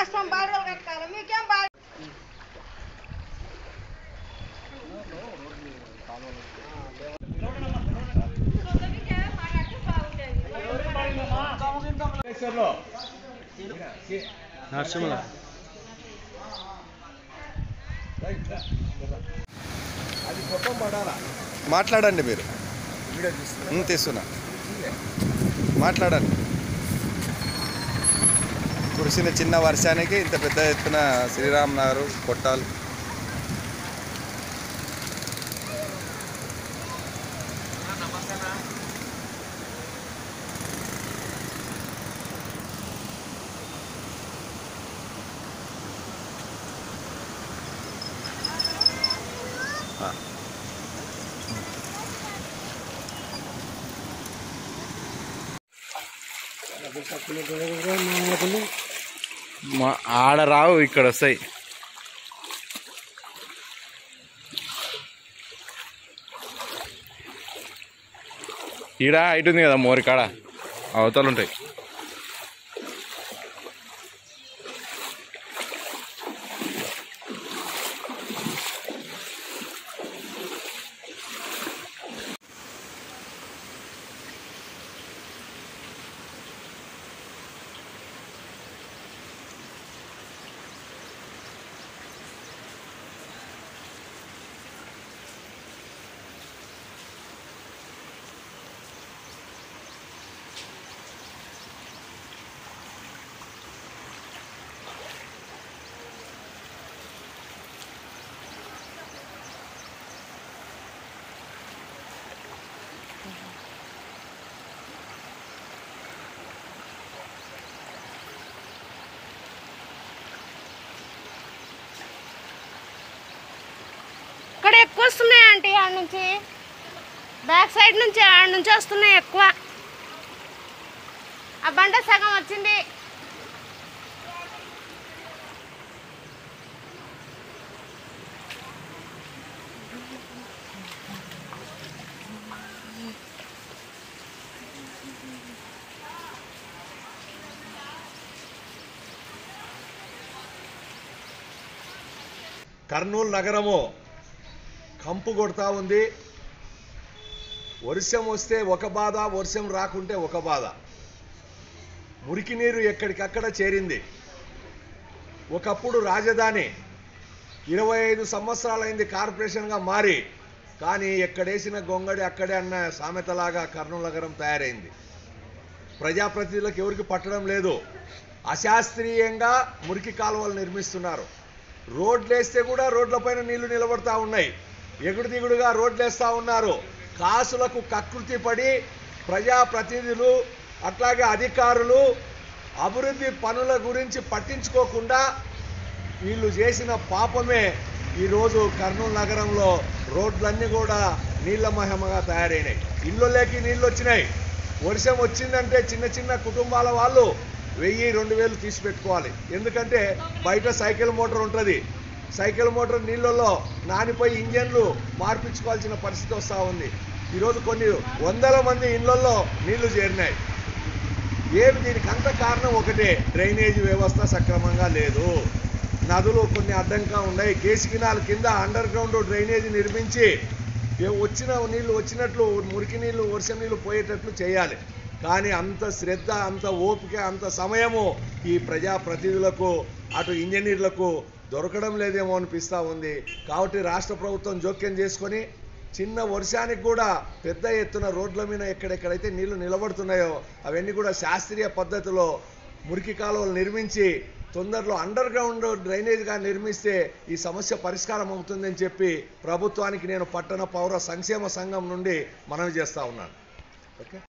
కష్టం బాడలు కట్టాలి మీకేం బాడ నరసింహ అది మొత్తం పడాలా మాట్లాడండి మీరు వీడియో తీస్తున్నా ఉమ్, తీస్తున్నా మాట్లాడండి కురిసిన చిన్న వర్షానికి ఇంత పెద్ద ఎత్తున శ్రీరామ్ నగర్ కొట్టాలు మా ఆడ రావు ఇక్కడ వస్తాయి ఈడ ఇటు ఉంది కదా మోరి కాడ అవతలు ఉంటాయి ఇక్కడ ఎక్కువ వస్తున్నాయి ఆంటీ ఆడ నుంచి బ్యాక్ సైడ్ నుంచి ఆడ నుంచి వస్తున్నాయి ఎక్కువ ఆ బండ సగం వచ్చింది కర్నూలు నగరము కంపు కొడతా ఉంది వర్షం వస్తే ఒక బాధ వర్షం రాకుంటే ఒక బాధ మురికి నీరు ఎక్కడికక్కడ చేరింది ఒకప్పుడు రాజధాని ఇరవై ఐదు సంవత్సరాలైంది కార్పొరేషన్గా మారి కానీ ఎక్కడేసిన గొంగడి అక్కడే అన్న సామెతలాగా కర్నూలు నగరం తయారైంది ప్రజాప్రతినిధులకు ఎవరికి పట్టడం లేదు అశాస్త్రీయంగా మురికి కాలువలు నిర్మిస్తున్నారు రోడ్లు వేస్తే కూడా రోడ్లపైన నీళ్లు నిలబడతా ఉన్నాయి ఎగుడు దిగుడుగా రోడ్లు వేస్తూ ఉన్నారు కాసులకు కకృతి పడి ప్రజాప్రతినిధులు అట్లాగే అధికారులు అభివృద్ధి పనుల గురించి పట్టించుకోకుండా వీళ్ళు చేసిన పాపమే ఈరోజు కర్నూలు నగరంలో రోడ్లన్నీ కూడా నీళ్ళ మహిమగా తయారైనాయి ఇళ్ళలోకి నీళ్ళు వచ్చినాయి వర్షం వచ్చిందంటే చిన్న చిన్న కుటుంబాల వాళ్ళు వెయ్యి రెండు వేలు తీసి పెట్టుకోవాలి ఎందుకంటే బయట సైకిల్ మోటార్ ఉంటుంది సైకిల్ మోటార్ నీళ్ళల్లో నానిపోయి ఇంజన్లు మార్పించుకోవాల్సిన పరిస్థితి వస్తూ ఉంది ఈరోజు కొన్ని వందల మంది ఇళ్లలో నీళ్లు చేరినాయి ఏమి దీనికి అంత కారణం ఒకటే డ్రైనేజ్ వ్యవస్థ సక్రమంగా లేదు నదులు కొన్ని అడ్డంగా ఉన్నాయి కేసికినాల కింద అండర్ గ్రౌండ్ డ్రైనేజ్ నిర్మించి ఏ- వచ్చిన నీళ్లు వచ్చినట్లు మురికి నీళ్లు వర్షం నీళ్లు పోయేటట్లు చేయాలి కానీ అంత శ్రద్ధ అంత ఓపిక అంత సమయము ఈ ప్రజాప్రతినిధులకు అటు ఇంజనీర్లకు దొరకడం లేదేమో అనిపిస్తూ ఉంది కాబట్టి రాష్ట్ర ప్రభుత్వం జోక్యం చేసుకొని చిన్న వర్షానికి కూడా పెద్ద ఎత్తున రోడ్ల మీద ఎక్కడెక్కడైతే నీళ్లు నిలబడుతున్నాయో అవన్నీ కూడా శాస్త్రీయ పద్ధతిలో మురికి కాలువలు నిర్మించి తొందరలో అండర్ గ్రౌండ్ డ్రైనేజ్గా నిర్మిస్తే ఈ సమస్య పరిష్కారం అవుతుందని చెప్పి ప్రభుత్వానికి నేను పట్టణ పౌర సంక్షేమ సంఘం నుండి మనవి చేస్తా ఉన్నాను ఓకే